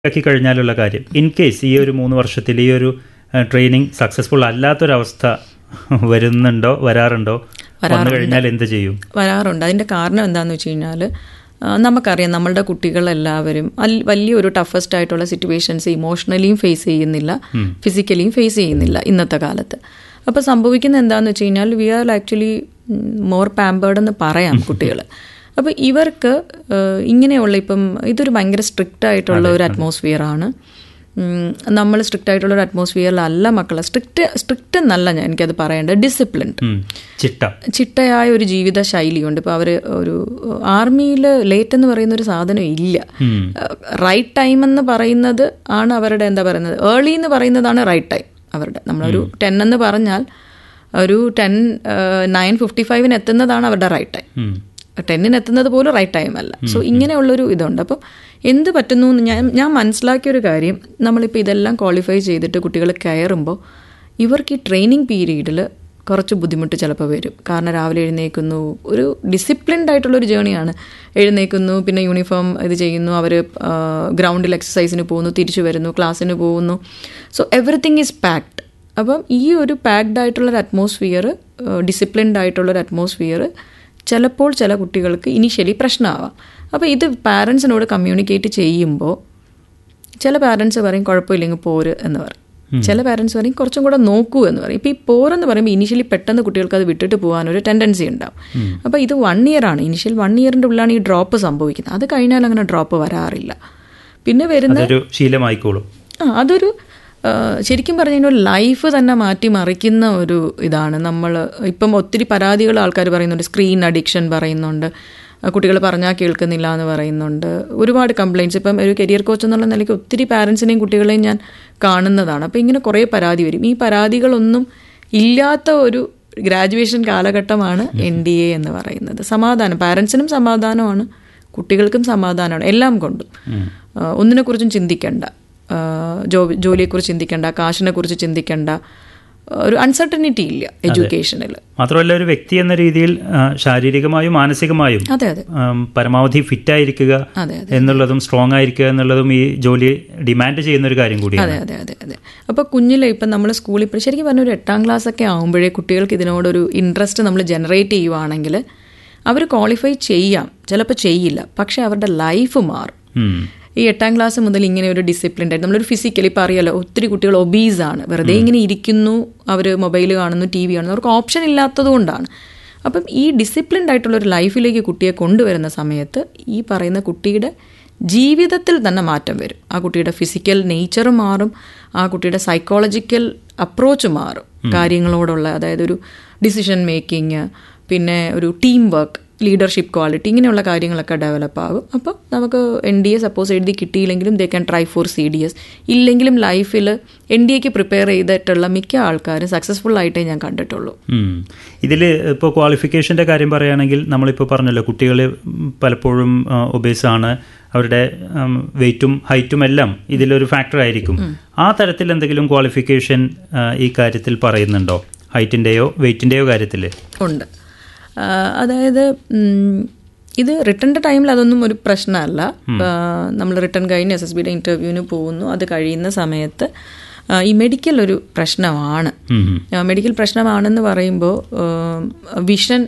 ആക്കി കഴിഞ്ഞാലുള്ള കാര്യം in case ഈ ഒരു മൂന്ന് വർഷത്തിൽ ഈ ഒരു ട്രെയിനിങ് സക്സസ്ഫുൾ അല്ലാത്തൊരവസ്ഥ വരുന്നുണ്ടോ വരാറുണ്ടോ വന്നു കഴിഞ്ഞാൽ എന്ത് ചെയ്യും വരാറുണ്ട് അതിൻ്റെ കാരണം എന്താണെന്ന് വെച്ച് കഴിഞ്ഞാൽ നമുക്കറിയാം നമ്മളുടെ കുട്ടികളെല്ലാവരും അൽ- വലിയൊരു ടഫസ്റ്റ് ആയിട്ടുള്ള സിറ്റുവേഷൻസ് ഇമോഷണലിയും ഫേസ് ചെയ്യുന്നില്ല ഫിസിക്കലിയും ഫേസ് ചെയ്യുന്നില്ല ഇന്നത്തെ കാലത്ത് അപ്പോൾ സംഭവിക്കുന്നത് എന്താണെന്ന് വെച്ച് കഴിഞ്ഞാൽ we are actually more pampered എന്ന് പറയാം കുട്ടികൾ അപ്പോൾ ഇവർക്ക് ഏഹ്, ഇങ്ങനെയുള്ള ഇപ്പം ഇതൊരു ഭയങ്കര സ്ട്രിക്റ്റ് ആയിട്ടുള്ള ഒരു അറ്റ്മോസ്ഫിയർ ആണ് നമ്മൾ സ്ട്രിക്റ്റ് ആയിട്ടുള്ള ഒരു അറ്റ്മോസ്ഫിയറിലല്ല മക്കളെ സ്ട്രിക്റ്റ് സ്ട്രിക്റ്റ് എന്നല്ല ഞാൻ എനിക്കത് പറയേണ്ടത് ഡിസിപ്ലിൻഡ് ഉം. ചിട്ട ചിട്ടയായ ഒരു ജീവിത ശൈലിയുണ്ട് ഇപ്പോൾ അവർ ഒരു ആർമിയിൽ ലേറ്റ് എന്ന് പറയുന്ന ഒരു സാധനം ഇല്ല ഉം. റൈറ്റ് ടൈം എന്ന് പറയുന്നത് ആണ് അവരുടെ എന്താ പറയുന്നത് ഏർലി എന്ന് പറയുന്നതാണ് റൈറ്റ് ടൈം അവരുടെ നമ്മളൊരു ടെൻ എന്ന് പറഞ്ഞാൽ ഒരു ടെൻ നയൻ ഫിഫ്റ്റി ഫൈവിന് എത്തുന്നതാണ് അവരുടെ റൈറ്റ് ടൈം ഉം. ടെന്നിന് എത്തുന്നത് പോലും റൈറ്റ് ടൈം അല്ല സോ ഇങ്ങനെയുള്ളൊരു ഇതുണ്ട് അപ്പം എന്ത് പറ്റുന്നു എന്ന് ഞാൻ ഞാൻ മനസ്സിലാക്കിയ ഒരു കാര്യം നമ്മളിപ്പോൾ ഇതെല്ലാം ക്വാളിഫൈ ചെയ്തിട്ട് കുട്ടികൾ കയറുമ്പോൾ ഇവർക്ക് ഈ ട്രെയിനിങ് പീരീഡിൽ കുറച്ച് ബുദ്ധിമുട്ട് ചിലപ്പോൾ വരും കാരണം രാവിലെ എഴുന്നേക്കുന്നു ഒരു ഡിസിപ്ലിൻഡ് ആയിട്ടുള്ളൊരു ജേണിയാണ് എഴുന്നേക്കുന്നു പിന്നെ യൂണിഫോം ഇത് ചെയ്യുന്നു അവർ ഗ്രൗണ്ടിൽ എക്സസൈസിന് പോകുന്നു തിരിച്ചു വരുന്നു ക്ലാസ്സിന് പോകുന്നു സോ എവറിത്തിങ് ഈസ് പാക്ഡ് അപ്പം ഈ ഒരു പാക്ഡ് ആയിട്ടുള്ളൊരു അറ്റ്മോസ്ഫിയർ ഡിസിപ്ലിൻഡ് ആയിട്ടുള്ളൊരു അറ്റ്മോസ്ഫിയർ ചിലപ്പോൾ ചില കുട്ടികൾക്ക് ഇനിഷ്യലി പ്രശ്നമാവാം അപ്പോൾ ഇത് പാരൻസിനോട് കമ്മ്യൂണിക്കേറ്റ് ചെയ്യുമ്പോൾ ചില പാരൻസ് പറയും കുഴപ്പമില്ലെങ്കിൽ പോര് എന്ന് പറയും ചില പാരൻസ് പറയും കുറച്ചും കൂടെ നോക്കൂ എന്ന് പറയും ഇപ്പോൾ ഈ പോരെന്ന് പറയുമ്പോൾ ഇനിഷ്യലി പെട്ടെന്ന് കുട്ടികൾക്ക് അത് വിട്ടിട്ട് പോകാനൊരു ടെൻഡൻസി ഉണ്ടാവും അപ്പോൾ ഇത് വൺ ഇയർ ആണ് ഇനിഷ്യൽ വൺ ഇയറിൻ്റെ ഉള്ളിലാണ് ഈ ഡ്രോപ്പ് സംഭവിക്കുന്നത് അത് കഴിഞ്ഞാൽ അങ്ങനെ ഡ്രോപ്പ് വരാറില്ല പിന്നെ വരുന്ന അതൊരു ശീലമായിക്കോളും ആ അതൊരു ആ, ശരിക്കും പറഞ്ഞു കഴിഞ്ഞാൽ ലൈഫ് തന്നെ മാറ്റി മറിക്കുന്ന ഒരു ഇതാണ് നമ്മൾ ഇപ്പം ഒത്തിരി പരാതികൾ ആൾക്കാർ പറയുന്നുണ്ട് സ്ക്രീൻ അഡിക്ഷൻ പറയുന്നുണ്ട് കുട്ടികൾ പറഞ്ഞാൽ കേൾക്കുന്നില്ല എന്ന് പറയുന്നുണ്ട് ഒരുപാട് കംപ്ലയിൻറ്റ്സ് ഇപ്പം ഒരു കരിയർ കോച്ച് എന്നുള്ള നിലയ്ക്ക് ഒത്തിരി പാരൻസിനെയും കുട്ടികളെയും ഞാൻ കാണുന്നതാണ് അപ്പോൾ ഇങ്ങനെ കുറേ പരാതി വരും ഈ പരാതികളൊന്നും ഇല്ലാത്ത ഒരു ഗ്രാജുവേഷൻ കാലഘട്ടമാണ് എൻ ഡി എ എന്ന് പറയുന്നത് സമാധാനം പാരൻസിനും സമാധാനമാണ് കുട്ടികൾക്കും സമാധാനമാണ് എല്ലാം കൊണ്ടും ആ, ഒന്നിനെക്കുറിച്ചും ചിന്തിക്കേണ്ട ആ, ജോ ജോലിയെക്കുറിച്ച് ചിന്തിക്കേണ്ട കാശിനെ കുറിച്ച് ചിന്തിക്കേണ്ട ആ, ഒരു അൺസർട്ടനിറ്റി ഇല്ല എഡ്യൂക്കേഷനിൽ മാത്രമല്ല ഒരു വ്യക്തി എന്ന രീതിയിൽ ആ, ശാരീരികമായും മാനസികമായും അതെ അതെ ആം, പരമാവധി ഫിറ്റ് ആയിരിക്കുക അതെ എന്നുള്ളതും സ്ട്രോങ് ആയിരിക്കുക എന്നുള്ളതും ഈ ജോലി ഡിമാൻഡ് ചെയ്യുന്ന ഒരു കാര്യം കൂടിയാണ് അതെ അതെ അതെ അതെ അപ്പോൾ കുഞ്ഞിലെ ഇപ്പം നമ്മൾ സ്കൂളിൽ ഇപ്പോൾ ശരിക്കും പറഞ്ഞ ഒരു എട്ടാം ക്ലാസ് ഒക്കെ ആകുമ്പോഴേ കുട്ടികൾക്ക് ഇതിനോടൊരു ഇൻട്രസ്റ്റ് നമ്മൾ ജനറേറ്റ് ചെയ്യുവാണെങ്കിൽ അവർ ക്വാളിഫൈ ചെയ്യാം ചിലപ്പോൾ ചെയ്യില്ല പക്ഷേ അവരുടെ ലൈഫ് മാറും ഉം. ഈ എട്ടാം ക്ലാസ് മുതൽ ഇങ്ങനെ ഒരു ഡിസിപ്ലിൻ ആയിട്ട് നമ്മളൊരു ഫിസിക്കലി ഇപ്പോൾ അറിയാലോ ഒത്തിരി കുട്ടികൾ ഒബീസ് ആണ് വെറുതെ ഇങ്ങനെ ഇരിക്കുന്നു അവർ മൊബൈൽ കാണുന്നു ടി വി കാണുന്നു അവർക്ക് ഓപ്ഷൻ ഇല്ലാത്തത് കൊണ്ടാണ് അപ്പം ഈ ഡിസിപ്ലിൻഡ് ആയിട്ടുള്ള ഒരു ലൈഫിലേക്ക് കുട്ടിയെ കൊണ്ടുവരുന്ന സമയത്ത് ഈ പറയുന്ന കുട്ടിയുടെ ജീവിതത്തിൽ തന്നെ മാറ്റം വരും ആ കുട്ടിയുടെ ഫിസിക്കൽ നേച്ചർ മാറും ആ കുട്ടിയുടെ സൈക്കോളജിക്കൽ അപ്രോച്ച് മാറും കാര്യങ്ങളോടുള്ള അതായത് ഒരു ഡിസിഷൻ മേക്കിംഗ് പിന്നെ ഒരു ടീം വർക്ക് ലീഡർഷിപ്പ് ക്വാളിറ്റി ഇങ്ങനെയുള്ള കാര്യങ്ങളൊക്കെ ഡെവലപ്പ് ആകും അപ്പോൾ നമുക്ക് എൻ ഡി എ സപ്പോസ് എഴുതി കിട്ടിയില്ലെങ്കിലും they can try for C D S ഇല്ലെങ്കിലും ലൈഫിൽ എൻ ഡി എക്ക് പ്രിപ്പയർ ചെയ്തിട്ടുള്ള മിക്ക ആൾക്കാരും സക്സസ്ഫുൾ ആയിട്ടേ ഞാൻ കണ്ടിട്ടുള്ളൂ ഇതിൽ ഇപ്പോൾ ക്വാളിഫിക്കേഷൻ്റെ കാര്യം പറയുകയാണെങ്കിൽ നമ്മളിപ്പോൾ പറഞ്ഞല്ലോ കുട്ടികൾ പലപ്പോഴും ഒബേസ് ആണ് അവരുടെ വെയിറ്റും ഹൈറ്റും എല്ലാം ഇതിലൊരു ഫാക്ടർ ആയിരിക്കും ആ തരത്തിൽ എന്തെങ്കിലും ക്വാളിഫിക്കേഷൻ ഈ കാര്യത്തിൽ പറയുന്നുണ്ടോ ഹൈറ്റിൻ്റെയോ വെയിറ്റിൻ്റെയോ കാര്യത്തിൽ ഉണ്ട് ആ, അതായത് ഉം, ഇത് റിട്ടേണിൻ്റെ ടൈമിൽ അതൊന്നും ഒരു പ്രശ്നമല്ല നമ്മൾ റിട്ടേൺ കഴിഞ്ഞ് എസ് എസ് ബിയുടെ ഇൻ്റർവ്യൂവിന് പോകുന്നു അത് കഴിയുന്ന സമയത്ത് ആ, ഈ മെഡിക്കൽ ഒരു പ്രശ്നമാണ് ആ, മെഡിക്കൽ പ്രശ്നമാണെന്ന് പറയുമ്പോൾ വിഷൻ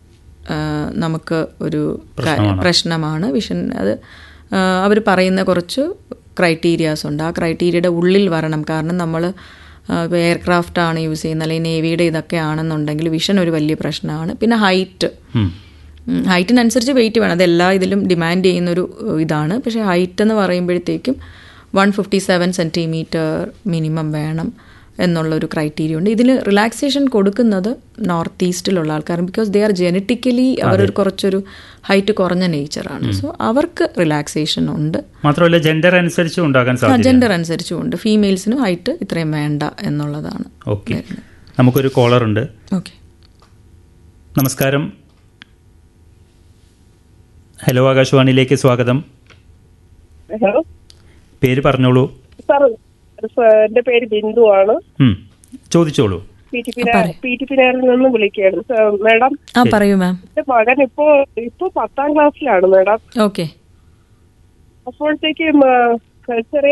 നമുക്ക് ഒരു ക- പ്രശ്നമാണ് വിഷൻ അത് അവർ പറയുന്ന കുറച്ച് ക്രൈറ്റീരിയാസ് ഉണ്ട് ആ ക്രൈറ്റീരിയയുടെ ഉള്ളിൽ വരണം കാരണം നമ്മൾ ഇപ്പോൾ എയർക്രാഫ്റ്റ് ആണ് യൂസ് ചെയ്യുന്നത് അല്ലെങ്കിൽ നേവിയുടെ ഇതൊക്കെ ആണെന്നുണ്ടെങ്കിൽ വിഷൻ ഒരു വലിയ പ്രശ്നമാണ് പിന്നെ ഹൈറ്റ് ഹൈറ്റിനനുസരിച്ച് വെയിറ്റ് വേണം അതെല്ലാ ഇതിലും ഡിമാൻഡ് ചെയ്യുന്ന ഒരു ഇതാണ് പക്ഷേ ഹൈറ്റ് എന്ന് പറയുമ്പോഴത്തേക്കും one fifty seven centimetre minimum വേണം എന്നുള്ളൊരു ക്രൈറ്റീരിയ ഉണ്ട് ഇതിൽ റിലാക്സേഷൻ കൊടുക്കുന്നത് നോർത്ത് ഈസ്റ്റിലുള്ള ആൾക്കാർ ബിക്കോസ് ദേ ആർ ജനറ്റിക്കലി അവർ ഒരു കുറച്ചൊരു ഹൈറ്റ് കുറഞ്ഞ നേച്ചറാണ് സോ അവർക്ക് റിലാക്സേഷൻ ഉണ്ട് മാത്രമല്ല ജെൻഡർ അനുസരിച്ചും ഉണ്ടാകാൻ സാധ്യത ജെൻഡർ അനുസരിച്ചും ഉണ്ട് ഫീമെയിൽസിനും ഹൈറ്റ് ഇത്രയും വേണ്ട എന്നുള്ളതാണ് ഓക്കെ നമുക്കൊരു കോളർ ഉണ്ട് ഓക്കെ നമസ്കാരം ഹലോ ആകാശവാണിയിലേക്ക് സ്വാഗതം ഹലോ പേര് പറഞ്ഞോളൂ സാർ സാർ, എന്റെ പേര് ബിന്ദു ആണ് ഉം. ചോദിച്ചോളൂ പി ടി പി ടി പിനാരിൽ നിന്ന് വിളിക്കുകയാണ് സാർ, മാഡം ആ പറയൂ മാം എന്റെ മകൻ ഇപ്പോ ഇപ്പൊ പത്താം ക്ലാസ്സിലാണ് മാഡം ഓക്കെ അപ്പോഴത്തേക്കും ആ, ചെറിയ